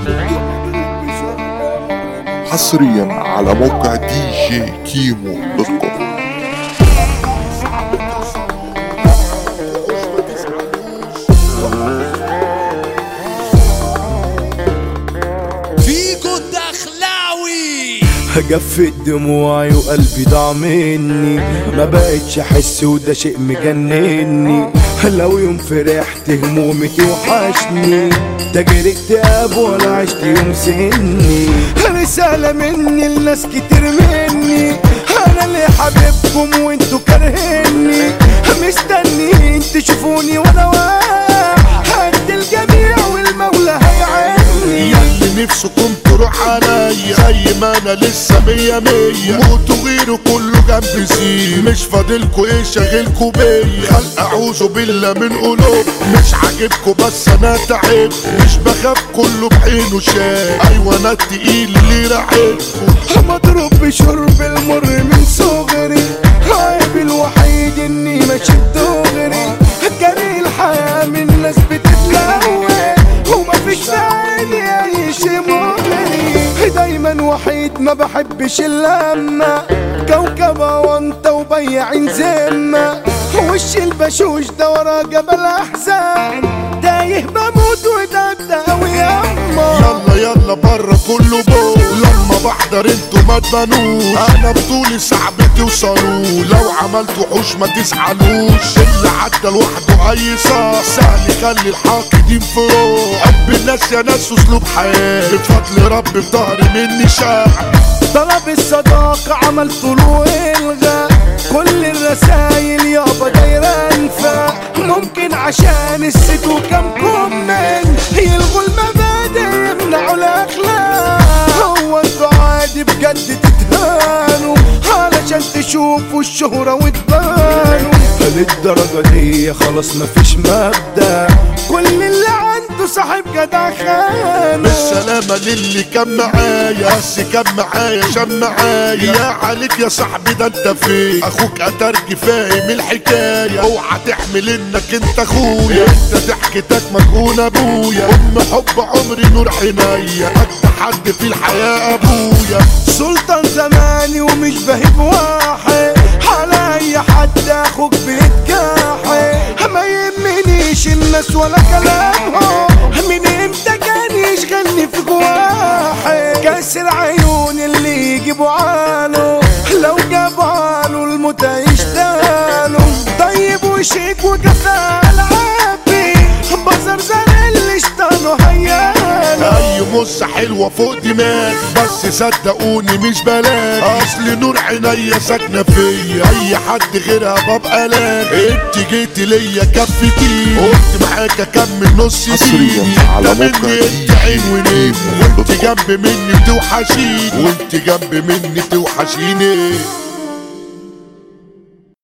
حصريا على موقع دي جي كيمو دوت كوم فيجو الدخلاوي جفت دموعي وقلبي ضاع مني ما بقتش احس وده شيء مجنني لو يوم فرحت همومي توحشني تاجر اكتئاب ولا عشت يوم سني رسالة مني لناس كتير مني انا اللي حبيبكم وانتوا كارهيني مستنيين تشوفوني وانا واقع قد الجميع والمولى هيعيني ياللي نفسكم تروح عليا زي ما انا لسه مية مية موتوا غيره كله جنب زين مش فاضلكوا ايه شاغلكوا بيا خلق اعوذ بالله من قلوب مش عاجبكوا بس انا تعبت مش بخاف كله بعينه شاف ايوه انا التقيل اللي رعبكوا مضروب بشرب المر من صغري عيبي الوحيد اني ماشي دغري جري الحياة من ناس بتتلون ومفيش في عيني اي شي مغري دايما وحيد ما بحبش اللمة كوكبة وانت وبيعين زمة وش البشوش ده ورا جبل احزان تايه بموت وتبدا اوي ياما يلا يلا بره كله بول لما بحضر انتوا ما تبانوش انا بطولي صعب توصلوا لو عملتوا حوش ما تزعلوش اللي عدى لوحده اي صح سهل يخلي الحاقدين في روح حب الناس يا ناس اسلوب حياه بفضل رب في ظهري مني شعب طلب الصداقة عملت له إلغاء كل الرسايل يابا دايرة انفاق ممكن عشان الست وكم كومنت يلغوا المبادئ يمنعوا الأخلاق هو انتوا عادي بجد تتهانوا علشان تشوفوا الشهرة وتبانوا للدرجة دي خلاص مفيش مبدأ كل اللي عنده صاحب جدع خانه بالسلامة للي كان معايا بس كان معايا شم معايا يا عليك يا صاحبي ده انت فين اخوك اترجي فاهم الحكاية اوعى تحمل انك انت اخويا انت ضحكتك مجنون ابويا ام حب عمري نور عينيا اجدع حد في الحياة ابويا سلطان زماني ومش بهيب واحد على اي حد اخوك بيتكاحي ما يهمنيش الناس ولا كلامهم من امتى كان يشغلني في جواحي كسر عيون اللي يجيبوا عاله لو جابوا عاله الموت هيشتغلوا طيب وشيك وكفاء العابي بزر زر اللي اشتغلوا هيالوا اي مصة حلوة فوق دماغي بس صدقوني مش بلاقي اصل نور عينيا ساكنة فيا اي حد غيرها ببقى لاقي انت جيتي ليا كفتي قلت معاك اكمل نص حصرياً ديني على انت موقع مني دي انت عين جي ونيم كيمو وانت دوت كوم. جنب مني توحشيني وانت جنب مني توحشيني